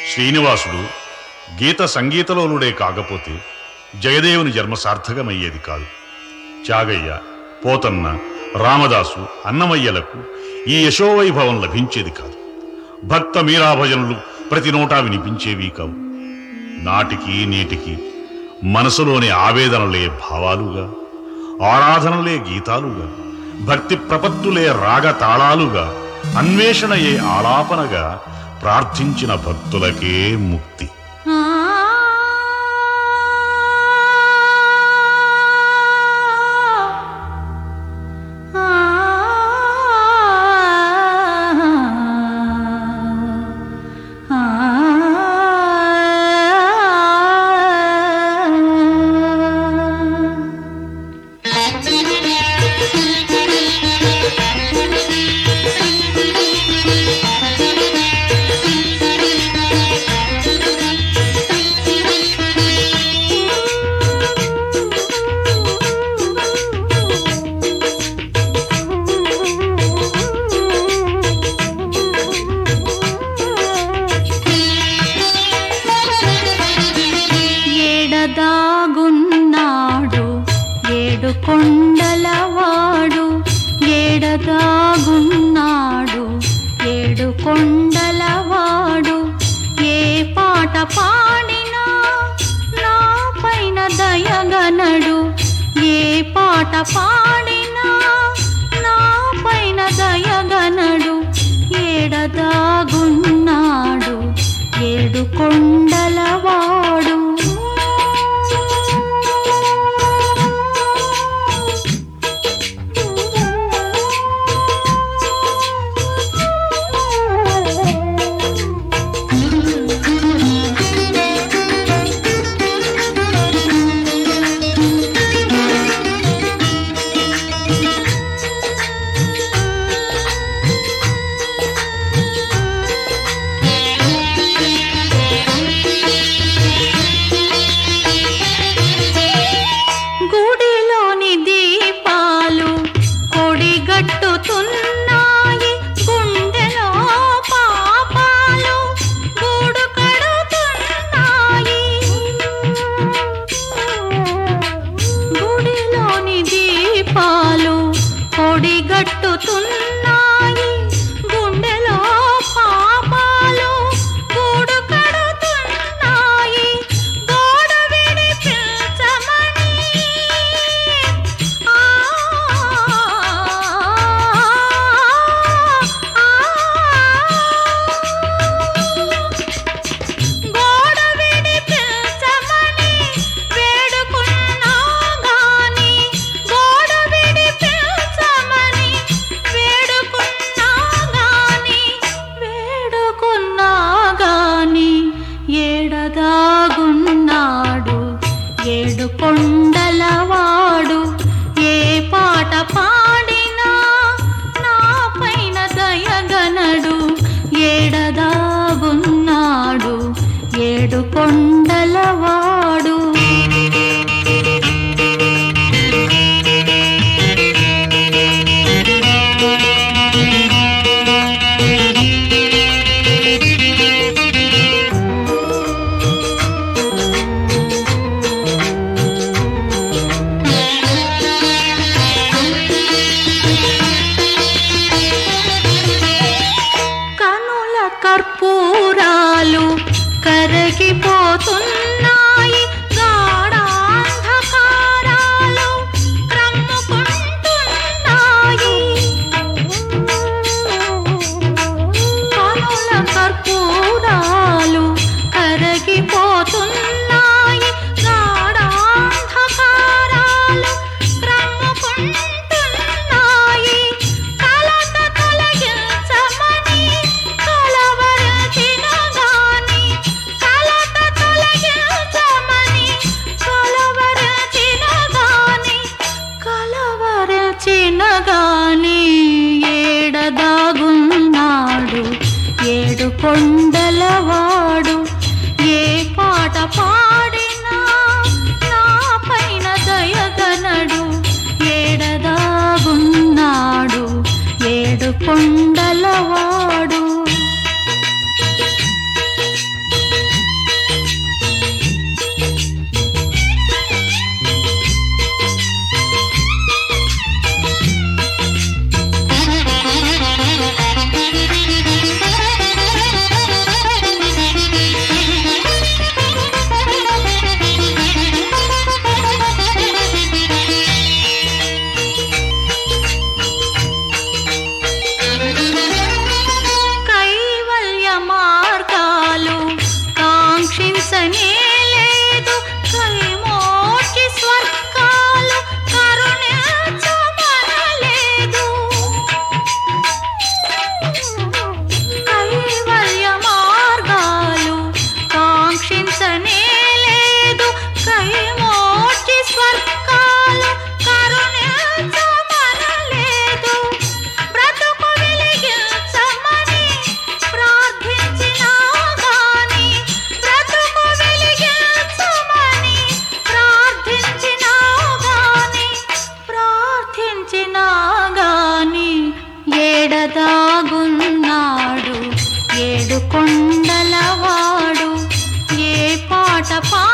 శ్రీనివాసుడు గీత సంగీతలోనుడే కాకపోతే జయదేవుని జన్మ సార్థకమయ్యేది కాదు త్యాగయ్య పోతన్న రామదాసు అన్నమయ్యలకు ఈ యశోవైభవం లభించేది కాదు భక్త మీరాభజనులు ప్రతి నోటా వినిపించేవి కావు నాటికి నేటికి మనసులోని ఆవేదనలే భావాలుగా ఆరాధనలే గీతాలుగా భక్తి ప్రపత్తులే రాగ తాళాలుగా అన్వేషణయే ఆలాపనగా ప్రార్థించిన భక్తులకే ముక్తి ఆ ఏడదాగున్నాడు ఏడు కొండలవాడు ఏడదాగున్నాడు ఏడు కొండలవాడు ఏ పాట పాడినా నా పైన దయగనడు ఏ పాట పాడినా నా పైన దయగనడు ఏడదాగున్నాడు ఏడు కొండలవాడు గుడిలోని దీపాలు కొడిగట్టుతున్నాయి గుండెలో పాపాలు గూడు కడుతున్నాయి గుడిలోని దీపాలు కొడిగట్టుతున్నాయి గుండెలో పాపాలు గూడు కడుతున్నాయి గోడ విడిపించమని ఆ గోడ విడిపించమని వేడుకున్నా గాని గోడ విడిపించమని వేడుకున్నా గాని వేడుకున్నా గాని ఏడదాగున్నాడు ఏడు కొండలవాడు ఏ పాట పాడినా నా పైన దయగనడు ఏడదాగున్నాడు ఏడు కొండలవాడు కనుల కర్పూరాలు కరగిపోతున్నాయి గాఢాంధకారాలు క్రమ్ముకుంటున్నాయి కనుల కర్పూరాలు కరగిపోతున్నాయి గాఢాంధకారాలు క్రమ్ముకుంటున్నాయి కలత తొలగించమని కలవరచిన గాని కలత తొలగించమని కలవరచిన గాని కలవరచిన గాని ఏడదాగున్నాడు ఏడు కొండలవాడు ఏ పాట పాడినా నా పైన దయగనడు ఏడదాగున్నాడు ఏడు కొండలవాడు ఎడదాగున్నాడు ఏడు కొండలవాడు ఏ పాట పా